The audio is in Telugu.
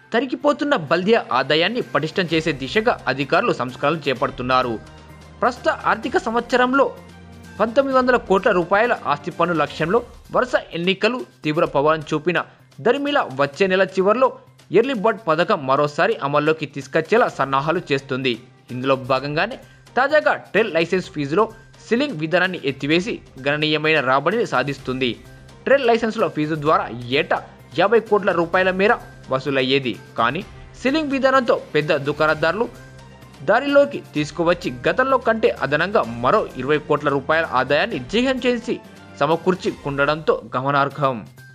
తరిగిపోతున్న బల్దియా ఆదాయాన్ని పటిష్టం చేసే దిశగా అధికారులు సంస్కరణలు చేపడుతున్నారు ప్రస్తుత ఆర్థిక సంవత్సరంలో పంతొమ్మిది వందల కోట్ల రూపాయల ఆస్తి పన్ను లక్ష్యంలో వరుస ఎన్నికలు తీవ్ర ప్రభావం చూపిన దరిమిలా వచ్చే నెల చివరిలో ఎర్లీ బర్డ్ పథకం మరోసారి అమల్లోకి తీసుకొచ్చేలా సన్నాహాలు చేస్తుంది ఇందులో భాగంగానే తాజాగా ట్రెల్ లైసెన్స్ ఫీజులో సిలింగ్ విధానాన్ని ఎత్తివేసి గణనీయమైన రాబడిని సాధిస్తుంది ట్రెల్ లైసెన్సుల ఫీజు ద్వారా ఏటా యాభై కోట్ల రూపాయల మేర వసూలయ్యేది కానీ సిలింగ్ విధానంతో పెద్ద దుకాణదారులు దారిలోకి తీసుకువచ్చి గతంలో కంటే అదనంగా మరో ఇరవై కోట్ల రూపాయల ఆదాయాన్ని జీహం చేసి సమకూర్చి కుండడంతో గమనార్హం